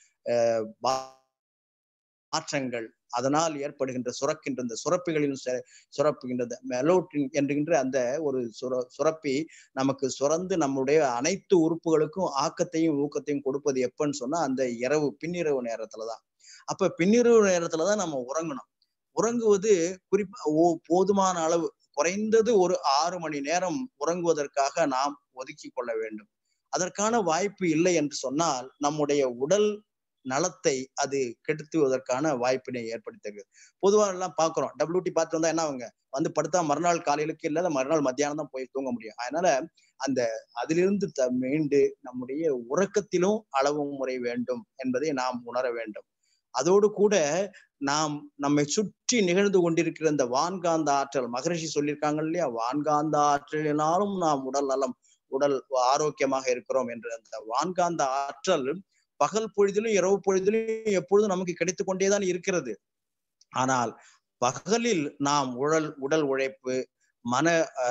மாற்றங்கள் அதனால் ஏற்படுகின்ற சுரக்கின்ற இந்த சுரப்பிகளின் சுரப்புகின்றது மெலோட்டின் என்கின்ற அந்த ஒரு சுர சுரப்பி நமக்கு சுரந்து நம்முடைய அனைத்து உறுப்புகளுக்கும் ஆக்கத்தையும் ஊக்கத்தையும் கொடுப்பது எப்பன்னு சொன்னா அந்த இரவு பின்னிரவு நேரத்துலதான் அப்ப பின்னிரவு நேரத்துலதான் நம்ம உறங்கணும் உறங்குவது குறிப்பா போதுமான அளவு குறைந்தது ஒரு ஆறு மணி நேரம் உறங்குவதற்காக நாம் ஒதுக்கி கொள்ள வேண்டும் அதற்கான வாய்ப்பு இல்லை என்று சொன்னால் நம்முடைய உடல் நலத்தை அது கெடுத்துவதற்கான வாய்ப்பினை ஏற்படுத்துகிறது பொதுவாக எல்லாம் பாக்குறோம் டபிள்யூடி பார்த்து வந்தா என்ன அவங்க வந்து படுத்தா மறுநாள் காலையிலுக்கு இல்ல மறுநாள் மத்தியானம் தான் போய் தூங்க முடியும் அதனால அந்த அதிலிருந்து த மீண்டு நம்முடைய உறக்கத்திலும் அளவு முறை வேண்டும் என்பதை நாம் உணர வேண்டும் அதோடு கூட நாம் நம்மை சுற்றி நிகழ்ந்து கொண்டிருக்கிற இந்த வான்காந்த ஆற்றல் மகரிஷி சொல்லியிருக்காங்க இல்லையா வான்காந்த ஆற்றலினாலும் நாம் உடல் நலம் உடல் ஆரோக்கியமாக இருக்கிறோம் என்ற அந்த வான்காந்த ஆற்றல் பகல் பொழுதிலும் இரவு பொழுதிலும் எப்பொழுதும் நமக்கு கிடைத்து கொண்டேதான் இருக்கிறது ஆனால் பகலில் நாம் உடல் உடல் உழைப்பு மன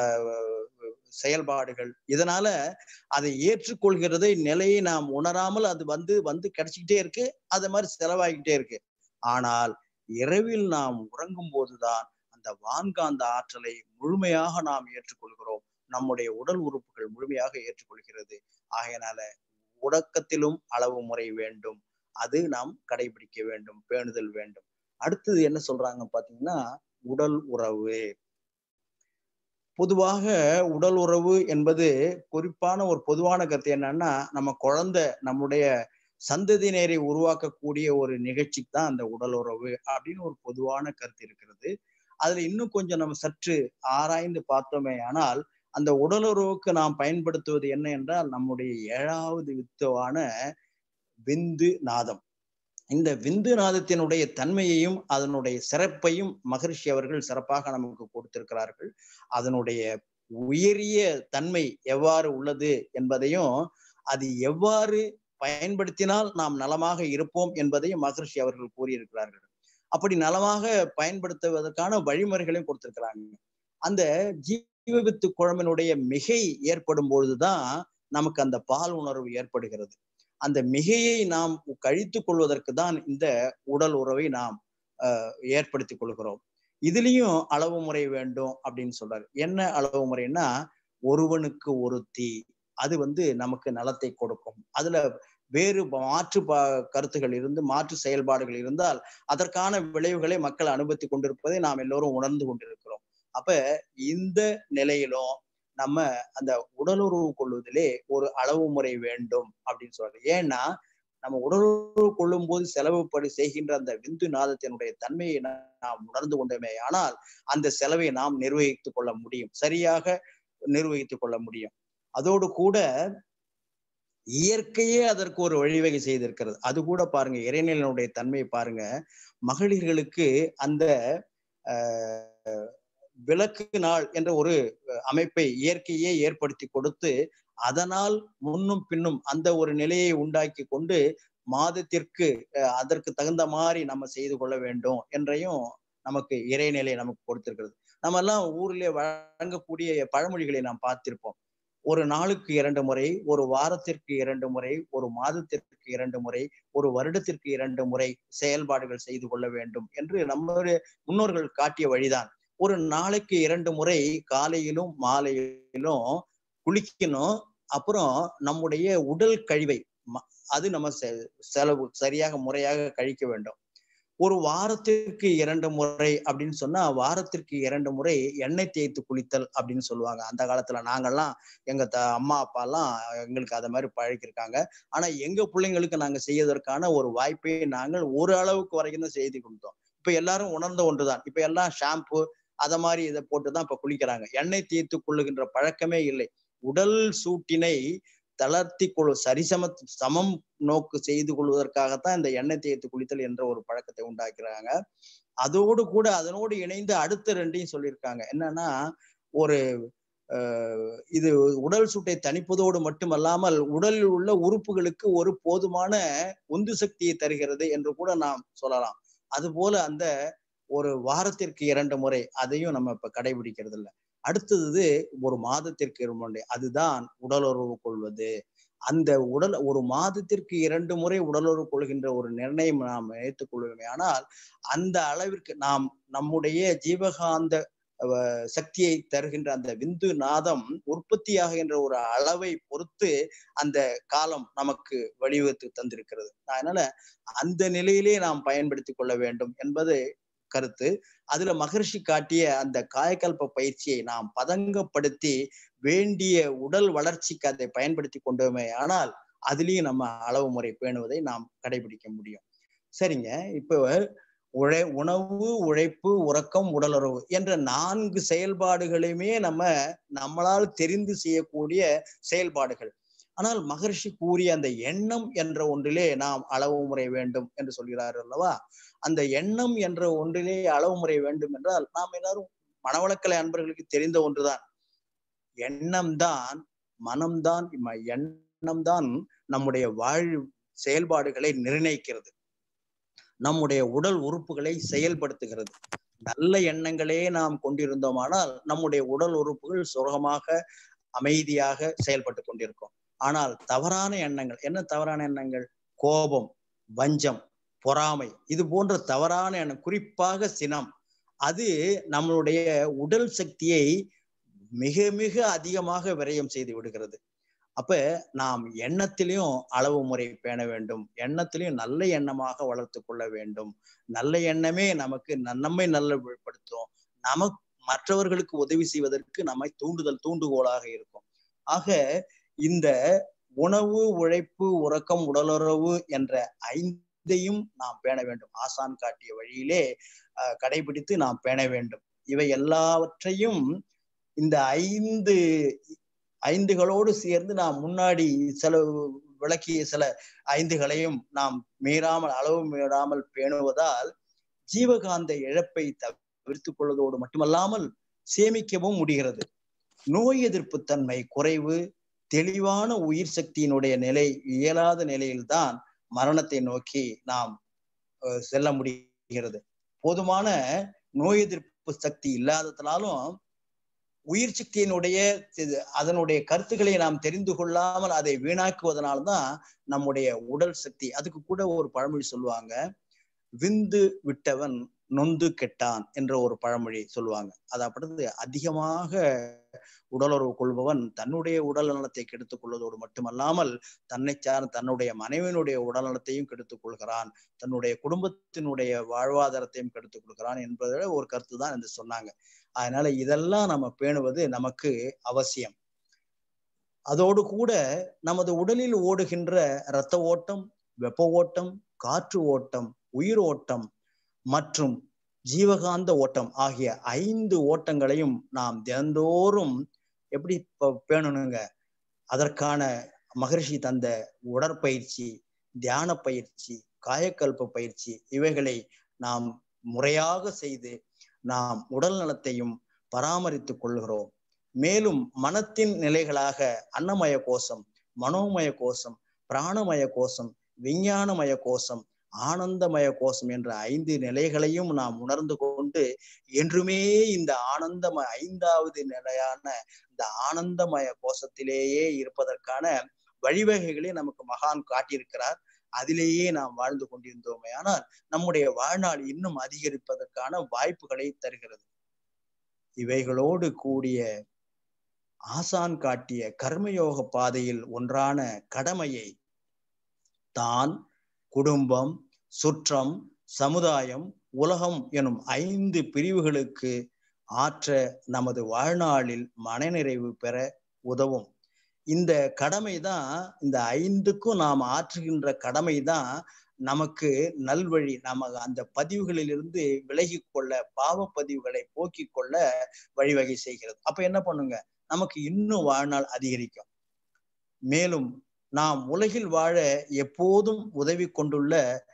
செயல்பாடுகள் இதனால அதை ஏற்றுக்கொள்கிறதை நிலையை நாம் உணராமல் அது வந்து வந்து கிடைச்சிக்கிட்டே இருக்கு அது மாதிரி செலவாகிக்கிட்டே இருக்கு ஆனால் இரவில் நாம் உறங்கும் போதுதான் அந்த வான்காந்த ஆற்றலை முழுமையாக நாம் ஏற்றுக்கொள்கிறோம் நம்முடைய உடல் உறுப்புகள் முழுமையாக ஏற்றுக்கொள்கிறது ஆகையினால உறக்கத்திலும் அளவு முறை வேண்டும் அது நாம் கடைபிடிக்க வேண்டும் பேணுதல் வேண்டும் அடுத்தது என்ன சொல்றாங்க பாத்தீங்கன்னா உடல் உறவு பொதுவாக உடல் உறவு என்பது குறிப்பான ஒரு பொதுவான கருத்து என்னன்னா நம்ம குழந்தை நம்முடைய சந்ததியினரை உருவாக்கக்கூடிய ஒரு நிகழ்ச்சிக்கு தான் அந்த உடல் உறவு அப்படின்னு ஒரு பொதுவான கருத்து இருக்கிறது அதுல இன்னும் கொஞ்சம் நம்ம சற்று ஆராய்ந்து பார்த்தோமே ஆனால் அந்த உடலுறவுக்கு நாம் பயன்படுத்துவது என்ன என்றால் நம்முடைய ஏழாவது வித்துவான விந்து நாதம் இந்த விந்துநாதத்தினுடைய தன்மையையும் அதனுடைய சிறப்பையும் மகரிஷி அவர்கள் சிறப்பாக நமக்கு கொடுத்திருக்கிறார்கள் அதனுடைய உயரிய தன்மை எவ்வாறு உள்ளது என்பதையும் அது எவ்வாறு பயன்படுத்தினால் நாம் நலமாக இருப்போம் என்பதையும் மகரிஷி அவர்கள் கூறியிருக்கிறார்கள் அப்படி நலமாக பயன்படுத்துவதற்கான வழிமுறைகளையும் கொடுத்திருக்கிறாங்க அந்த ஜீவவித்து குழம்பினுடைய மிகை ஏற்படும் பொழுதுதான் நமக்கு அந்த பால் உணர்வு ஏற்படுகிறது அந்த மிகையை நாம் கழித்துக் கொள்வதற்கு தான் இந்த உடல் உறவை நாம் ஏற்படுத்திக் கொள்கிறோம் இதுலயும் அளவு முறை வேண்டும் அப்படின்னு சொல்றாரு என்ன அளவு முறைன்னா ஒருவனுக்கு ஒருத்தி அது வந்து நமக்கு நலத்தை கொடுக்கும் அதுல வேறு மாற்று கருத்துகள் இருந்து மாற்று செயல்பாடுகள் இருந்தால் அதற்கான விளைவுகளை மக்கள் அனுபவித்து கொண்டிருப்பதை நாம் எல்லோரும் உணர்ந்து கொண்டிருக்கிறோம் அப்ப இந்த நிலையிலும் நம்ம அந்த உடலுறவு கொள்வதிலே ஒரு அளவு முறை வேண்டும் அப்படின்னு சொல்றாரு ஏன்னா நம்ம உடலுறவு கொள்ளும் போது செலவுப்படி செய்கின்ற அந்த விந்து நாதத்தினுடைய தன்மையை நாம் உணர்ந்து கொண்டோமே ஆனால் அந்த செலவை நாம் நிர்வகித்துக் கொள்ள முடியும் சரியாக நிர்வகித்துக் கொள்ள முடியும் அதோடு கூட இயற்கையே அதற்கு ஒரு வழிவகை செய்திருக்கிறது அது கூட பாருங்க இறைநிலனுடைய தன்மையை பாருங்க மகளிர்களுக்கு அந்த விளக்கு நாள் என்ற ஒரு அமைப்பை இயற்கையே ஏற்படுத்தி கொடுத்து அதனால் முன்னும் பின்னும் அந்த ஒரு நிலையை உண்டாக்கி கொண்டு மாதத்திற்கு அதற்கு தகுந்த மாதிரி நம்ம செய்து கொள்ள வேண்டும் என்றையும் நமக்கு இறைநிலை நமக்கு கொடுத்திருக்கிறது நம்ம எல்லாம் ஊர்ல வழங்கக்கூடிய பழமொழிகளை நாம் பார்த்திருப்போம் ஒரு நாளுக்கு இரண்டு முறை ஒரு வாரத்திற்கு இரண்டு முறை ஒரு மாதத்திற்கு இரண்டு முறை ஒரு வருடத்திற்கு இரண்டு முறை செயல்பாடுகள் செய்து கொள்ள வேண்டும் என்று நம்முடைய முன்னோர்கள் காட்டிய வழிதான் ஒரு நாளைக்கு இரண்டு முறை காலையிலும் மாலையிலும் குளிக்கணும் அப்புறம் நம்முடைய உடல் கழிவை அது நம்ம செலவு சரியாக முறையாக கழிக்க வேண்டும் ஒரு வாரத்திற்கு இரண்டு முறை அப்படின்னு சொன்னா வாரத்திற்கு இரண்டு முறை எண்ணெய் தேய்த்து குளித்தல் அப்படின்னு சொல்லுவாங்க அந்த காலத்துல நாங்கெல்லாம் எங்க த அம்மா அப்பா எல்லாம் எங்களுக்கு அதை மாதிரி பழக்கிருக்காங்க ஆனா எங்க பிள்ளைங்களுக்கு நாங்க செய்யறதற்கான ஒரு வாய்ப்பை நாங்கள் ஒரு அளவுக்கு வரைக்கும் தான் செய்து கொடுத்தோம் இப்ப எல்லாரும் உணர்ந்த ஒன்றுதான் இப்ப எல்லாம் ஷாம்பு அத மாதிரி இதை போட்டுதான் இப்ப குளிக்கிறாங்க எண்ணெய் தேய்த்து கொள்ளுகின்ற பழக்கமே இல்லை உடல் சூட்டினை தளர்த்தி கொள் சரிசம சமம் நோக்கு செய்து கொள்வதற்காகத்தான் இந்த எண்ணெய் தேய்த்து குளித்தல் என்ற ஒரு பழக்கத்தை உண்டாக்குறாங்க அதோடு கூட அதனோடு இணைந்து அடுத்த ரெண்டையும் சொல்லியிருக்காங்க என்னன்னா ஒரு இது உடல் சூட்டை தணிப்பதோடு மட்டுமல்லாமல் உடலில் உள்ள உறுப்புகளுக்கு ஒரு போதுமான உந்து சக்தியை தருகிறது என்று கூட நாம் சொல்லலாம் அதுபோல அந்த ஒரு வாரத்திற்கு இரண்டு முறை அதையும் நம்ம இப்ப கடைபிடிக்கிறது இல்லை அடுத்தது ஒரு மாதத்திற்கு இரண்டு அதுதான் உடலுறவு கொள்வது அந்த உடல் ஒரு மாதத்திற்கு இரண்டு முறை உடலுறவு கொள்கின்ற ஒரு நிர்ணயம் நாம் எடுத்துக் கொள்வோமே ஆனால் அந்த அளவிற்கு நாம் நம்முடைய ஜீவகாந்த சக்தியை தருகின்ற அந்த விந்து நாதம் உற்பத்தியாகின்ற ஒரு அளவை பொறுத்து அந்த காலம் நமக்கு வடிவத்து தந்திருக்கிறது அதனால அந்த நிலையிலே நாம் பயன்படுத்தி கொள்ள வேண்டும் என்பது கருத்து அதுல மகர்ஷி காட்டிய அந்த காயக்கல்ப பயிற்சியை நாம் பதங்கப்படுத்தி வேண்டிய உடல் வளர்ச்சிக்கு அதை பயன்படுத்தி கொண்டோமே ஆனால் அதுலயும் நம்ம அளவு முறை பேணுவதை நாம் கடைபிடிக்க முடியும் சரிங்க இப்போ உழை உணவு உழைப்பு உறக்கம் உடலுறவு என்ற நான்கு செயல்பாடுகளையுமே நம்ம நம்மளால் தெரிந்து செய்யக்கூடிய செயல்பாடுகள் ஆனால் மகர்ஷி கூறிய அந்த எண்ணம் என்ற ஒன்றிலே நாம் அளவு முறை வேண்டும் என்று சொல்கிறார் அல்லவா அந்த எண்ணம் என்ற ஒன்றிலே அளவு முறை வேண்டும் என்றால் நாம் எல்லாரும் மனவளக்கலை அன்பர்களுக்கு தெரிந்த ஒன்றுதான் எண்ணம்தான் மனம்தான் எண்ணம்தான் நம்முடைய வாழ் செயல்பாடுகளை நிர்ணயிக்கிறது நம்முடைய உடல் உறுப்புகளை செயல்படுத்துகிறது நல்ல எண்ணங்களே நாம் கொண்டிருந்தோமானால் நம்முடைய உடல் உறுப்புகள் சுகமாக அமைதியாக செயல்பட்டு கொண்டிருக்கும் ஆனால் தவறான எண்ணங்கள் என்ன தவறான எண்ணங்கள் கோபம் வஞ்சம் பொறாமை இது போன்ற தவறான எண்ணம் குறிப்பாக சினம் அது நம்மளுடைய உடல் சக்தியை மிக மிக அதிகமாக விரயம் செய்து விடுகிறது அப்ப நாம் எண்ணத்திலையும் அளவு முறை பேண வேண்டும் எண்ணத்திலையும் நல்ல எண்ணமாக வளர்த்து கொள்ள வேண்டும் நல்ல எண்ணமே நமக்கு நம்மை நல்லப்படுத்தும் நமக்கு மற்றவர்களுக்கு உதவி செய்வதற்கு நம்மை தூண்டுதல் தூண்டுகோலாக இருக்கும் ஆக இந்த உணவு உழைப்பு உறக்கம் உடலுறவு என்ற ஐந்தையும் நாம் பேண வேண்டும் ஆசான் காட்டிய வழியிலே கடைபிடித்து நாம் பேண வேண்டும் இவை எல்லாவற்றையும் இந்த ஐந்து ஐந்துகளோடு சேர்ந்து நாம் முன்னாடி சில விளக்கிய சில ஐந்துகளையும் நாம் மீறாமல் அளவு மீறாமல் பேணுவதால் ஜீவகாந்த இழப்பை தவிர்த்துக் கொள்வதோடு மட்டுமல்லாமல் சேமிக்கவும் முடிகிறது நோய் எதிர்ப்பு தன்மை குறைவு தெளிவான உயிர் சக்தியினுடைய நிலை இயலாத நிலையில்தான் மரணத்தை நோக்கி நாம் செல்ல முடிகிறது போதுமான நோய் எதிர்ப்பு சக்தி இல்லாததுனாலும் உயிர் சக்தியினுடைய அதனுடைய கருத்துக்களை நாம் தெரிந்து கொள்ளாமல் அதை வீணாக்குவதனால்தான் நம்முடைய உடல் சக்தி அதுக்கு கூட ஒரு பழமொழி சொல்லுவாங்க விந்து விட்டவன் நொந்து கெட்டான் என்ற ஒரு பழமொழி சொல்லுவாங்க அது அப்படி அதிகமாக உடலுறவு கொள்பவன் தன்னுடைய உடல் நலத்தை கெடுத்துக் கொள்வதோடு மட்டுமல்லாமல் தன்னை சார்ந்த தன்னுடைய மனைவியினுடைய உடல் நலத்தையும் கெடுத்துக் கொள்கிறான் தன்னுடைய குடும்பத்தினுடைய வாழ்வாதாரத்தையும் கெடுத்துக் கொள்கிறான் என்பதை ஒரு கருத்து தான் என்று சொன்னாங்க அதனால இதெல்லாம் நம்ம பேணுவது நமக்கு அவசியம் அதோடு கூட நமது உடலில் ஓடுகின்ற இரத்த ஓட்டம் வெப்ப ஓட்டம் காற்று ஓட்டம் உயிர் ஓட்டம் மற்றும் ஜீவகாந்த ஓட்டம் ஆகிய ஐந்து ஓட்டங்களையும் நாம் தினந்தோறும் எப்படி பேணணுங்க அதற்கான மகர்ஷி தந்த உடற்பயிற்சி தியான பயிற்சி காயக்கல்ப பயிற்சி இவைகளை நாம் முறையாக செய்து நாம் உடல் நலத்தையும் பராமரித்துக் கொள்கிறோம் மேலும் மனத்தின் நிலைகளாக அன்னமய கோஷம் மனோமய கோஷம் பிராணமய கோஷம் விஞ்ஞானமய கோஷம் ஆனந்தமய கோஷம் என்ற ஐந்து நிலைகளையும் நாம் உணர்ந்து கொண்டு என்றுமே இந்த ஆனந்தமய ஐந்தாவது நிலையான இந்த ஆனந்தமய கோஷத்திலேயே இருப்பதற்கான வழிவகைகளை நமக்கு மகான் காட்டியிருக்கிறார் அதிலேயே நாம் வாழ்ந்து கொண்டிருந்தோமே ஆனால் நம்முடைய வாழ்நாள் இன்னும் அதிகரிப்பதற்கான வாய்ப்புகளை தருகிறது இவைகளோடு கூடிய ஆசான் காட்டிய கர்மயோக பாதையில் ஒன்றான கடமையை தான் குடும்பம் சுற்றம் சமுதாயம் உலகம் எனும் ஐந்து பிரிவுகளுக்கு ஆற்ற நமது வாழ்நாளில் மனநிறைவு பெற உதவும் இந்த கடமை தான் இந்த ஐந்துக்கும் நாம் ஆற்றுகின்ற கடமை தான் நமக்கு நல்வழி நம்ம அந்த பதிவுகளிலிருந்து விலகி கொள்ள பாவ பதிவுகளை போக்கிக் கொள்ள வழிவகை செய்கிறது அப்ப என்ன பண்ணுங்க நமக்கு இன்னும் வாழ்நாள் அதிகரிக்கும் மேலும் நாம் உலகில் வாழ எப்போதும் உதவி கொண்டுள்ள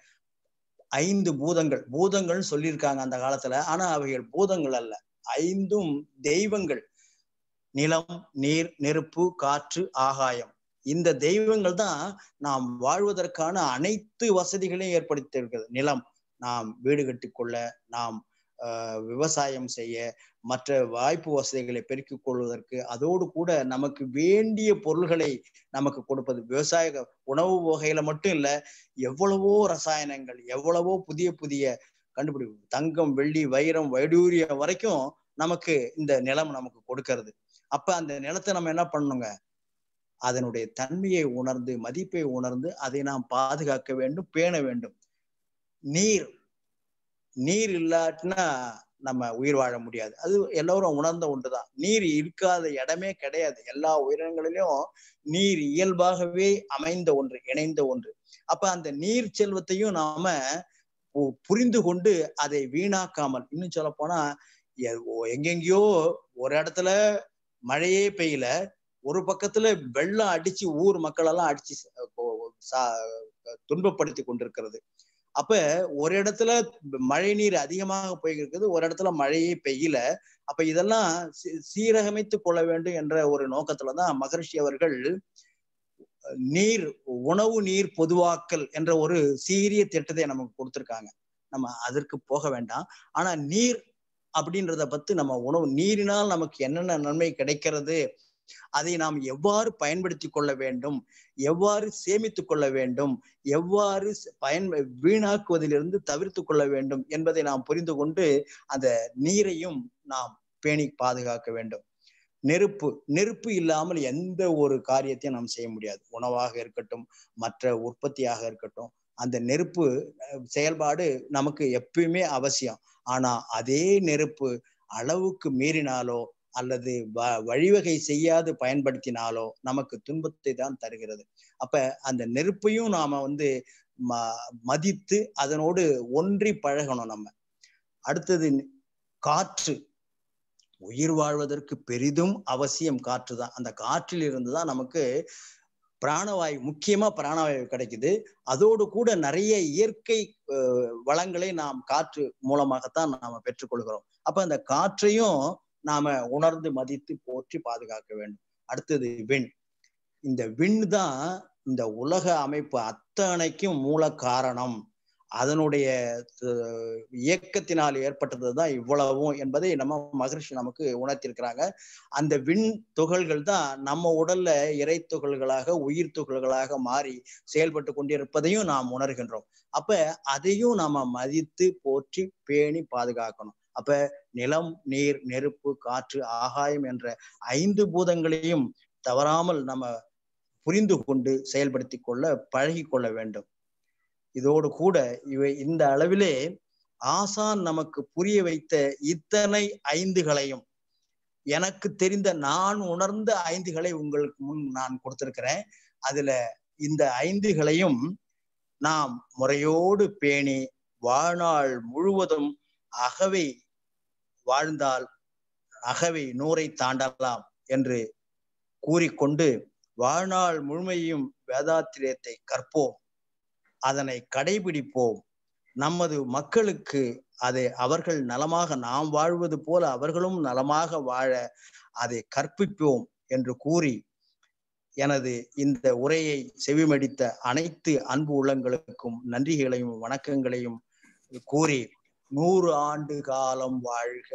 ஐந்து பூதங்கள் பூதங்கள் சொல்லியிருக்காங்க அந்த காலத்துல ஆனா அவைகள் பூதங்கள் அல்ல ஐந்தும் தெய்வங்கள் நிலம் நீர் நெருப்பு காற்று ஆகாயம் இந்த தெய்வங்கள் தான் நாம் வாழ்வதற்கான அனைத்து வசதிகளையும் ஏற்படுத்தியிருக்கிறது நிலம் நாம் வீடு கட்டிக்கொள்ள நாம் விவசாயம் செய்ய மற்ற வாய்ப்பு வசதிகளை பெருக்கிக் கொள்வதற்கு அதோடு கூட நமக்கு வேண்டிய பொருள்களை நமக்கு கொடுப்பது விவசாய உணவு வகையில மட்டும் இல்ல எவ்வளவோ ரசாயனங்கள் எவ்வளவோ புதிய புதிய கண்டுபிடிப்பு தங்கம் வெள்ளி வைரம் வைடூரியம் வரைக்கும் நமக்கு இந்த நிலம் நமக்கு கொடுக்கறது அப்ப அந்த நிலத்தை நம்ம என்ன பண்ணணுங்க அதனுடைய தன்மையை உணர்ந்து மதிப்பை உணர்ந்து அதை நாம் பாதுகாக்க வேண்டும் பேண வேண்டும் நீர் நீர் இல்லாட்டினா நம்ம உயிர் வாழ முடியாது அது எல்லோரும் உணர்ந்த ஒன்றுதான் நீர் இருக்காத இடமே கிடையாது எல்லா உயிரினங்களிலும் நீர் இயல்பாகவே அமைந்த ஒன்று இணைந்த ஒன்று அப்ப அந்த நீர் செல்வத்தையும் நாம புரிந்து கொண்டு அதை வீணாக்காமல் இன்னும் சொல்ல போனா எங்கெங்கயோ ஒரு இடத்துல மழையே பெய்யல ஒரு பக்கத்துல வெள்ளம் அடிச்சு ஊர் மக்கள் எல்லாம் அடிச்சு துன்பப்படுத்தி கொண்டிருக்கிறது அப்ப ஒரு இடத்துல மழை நீர் அதிகமாக போயிருக்கிறது ஒரு இடத்துல மழையே பெய்யல அப்ப இதெல்லாம் சீரகமைத்து கொள்ள வேண்டும் என்ற ஒரு நோக்கத்துலதான் மகர்ஷி அவர்கள் நீர் உணவு நீர் பொதுவாக்கல் என்ற ஒரு சீரிய திட்டத்தை நமக்கு கொடுத்திருக்காங்க நம்ம அதற்கு போக வேண்டாம் ஆனா நீர் அப்படின்றத பத்தி நம்ம உணவு நீரினால் நமக்கு என்னென்ன நன்மை கிடைக்கிறது அதை நாம் எவ்வாறு பயன்படுத்தி கொள்ள வேண்டும் எவ்வாறு சேமித்து கொள்ள வேண்டும் எவ்வாறு பயன் வீணாக்குவதிலிருந்து தவிர்த்து கொள்ள வேண்டும் என்பதை நாம் புரிந்து கொண்டு அந்த நீரையும் நாம் பேணி பாதுகாக்க வேண்டும் நெருப்பு நெருப்பு இல்லாமல் எந்த ஒரு காரியத்தையும் நாம் செய்ய முடியாது உணவாக இருக்கட்டும் மற்ற உற்பத்தியாக இருக்கட்டும் அந்த நெருப்பு செயல்பாடு நமக்கு எப்பயுமே அவசியம் ஆனா அதே நெருப்பு அளவுக்கு மீறினாலோ அல்லது வ வழிவகை செய்யாது பயன்படுத்தினாலோ நமக்கு துன்பத்தை தான் தருகிறது அப்ப அந்த நெருப்பையும் நாம வந்து ம மதித்து அதனோடு ஒன்றி பழகணும் நம்ம அடுத்தது காற்று உயிர் வாழ்வதற்கு பெரிதும் அவசியம் காற்று தான் அந்த காற்றில் இருந்து தான் நமக்கு பிராணவாயு முக்கியமா பிராணவாயு கிடைக்குது அதோடு கூட நிறைய இயற்கை அஹ், வளங்களை நாம் காற்று மூலமாகத்தான் நாம பெற்றுக்கொள்கிறோம் அப்ப அந்த காற்றையும் நாம உணர்ந்து மதித்து போற்றி பாதுகாக்க வேண்டும் அடுத்தது விண் இந்த விண் தான் இந்த உலக அமைப்பு அத்தனைக்கும் மூல காரணம் அதனுடைய அஹ், இயக்கத்தினால் ஏற்பட்டது தான் இவ்வளவும் என்பதை நம்ம மகரிஷி நமக்கு உணர்த்தியிருக்கிறாங்க அந்த விண் துகள்கள் தான் நம்ம உடல்ல இறை துகள்களாக உயிர் துகள்களாக மாறி செயல்பட்டு கொண்டிருப்பதையும் நாம் உணர்கின்றோம் அப்ப அதையும் நாம மதித்து போற்றி பேணி பாதுகாக்கணும் அப்ப நிலம் நீர் நெருப்பு காற்று ஆகாயம் என்ற ஐந்து பூதங்களையும் தவறாமல் நம்ம புரிந்து கொண்டு செயல்படுத்தி கொள்ள பழகி கொள்ள வேண்டும் இதோடு கூட இவை இந்த அளவிலே ஆசான் நமக்கு புரிய வைத்த இத்தனை ஐந்துகளையும் எனக்கு தெரிந்த நான் உணர்ந்த ஐந்துகளை உங்களுக்கு முன் நான் கொடுத்திருக்கிறேன் அதுல இந்த ஐந்துகளையும் நாம் முறையோடு பேணி வாழ்நாள் முழுவதும் அகவை வாழ்ந்தால் அகவை நூறை தாண்டலாம் என்று கூறிக்கொண்டு வாழ்நாள் முழுமையும் வேதாத்திரியத்தை கற்போம் அதனை கடைபிடிப்போம் நமது மக்களுக்கு அதை அவர்கள் நலமாக நாம் வாழ்வது போல அவர்களும் நலமாக வாழ அதை கற்பிப்போம் என்று கூறி எனது இந்த உரையை செவிமடித்த அனைத்து அன்பு உள்ளங்களுக்கும் நன்றிகளையும் வணக்கங்களையும் கூறி நூறு ஆண்டு காலம் வாழ்க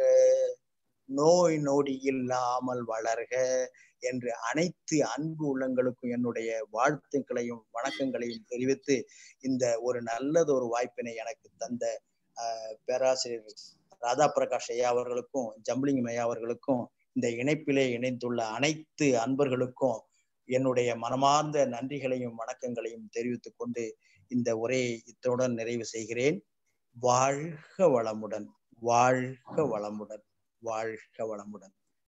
நோய் நொடி இல்லாமல் வளர்க என்று அனைத்து அன்பு உள்ளங்களுக்கும் என்னுடைய வாழ்த்துக்களையும் வணக்கங்களையும் தெரிவித்து இந்த ஒரு நல்லது ஒரு வாய்ப்பினை எனக்கு தந்த ஆஹ், பேராசிரியர் ராதா பிரகாஷ் ஐயா அவர்களுக்கும் ஜம்பளிங்கம் ஐயா அவர்களுக்கும் இந்த இணைப்பிலே இணைந்துள்ள அனைத்து அன்பர்களுக்கும் என்னுடைய மனமார்ந்த நன்றிகளையும் வணக்கங்களையும் தெரிவித்துக் கொண்டு இந்த உரையை இத்துடன் நிறைவு செய்கிறேன் வாழ்க வளமுடன் வாழ்க வளமுடன் வாழ்க வளமுடன்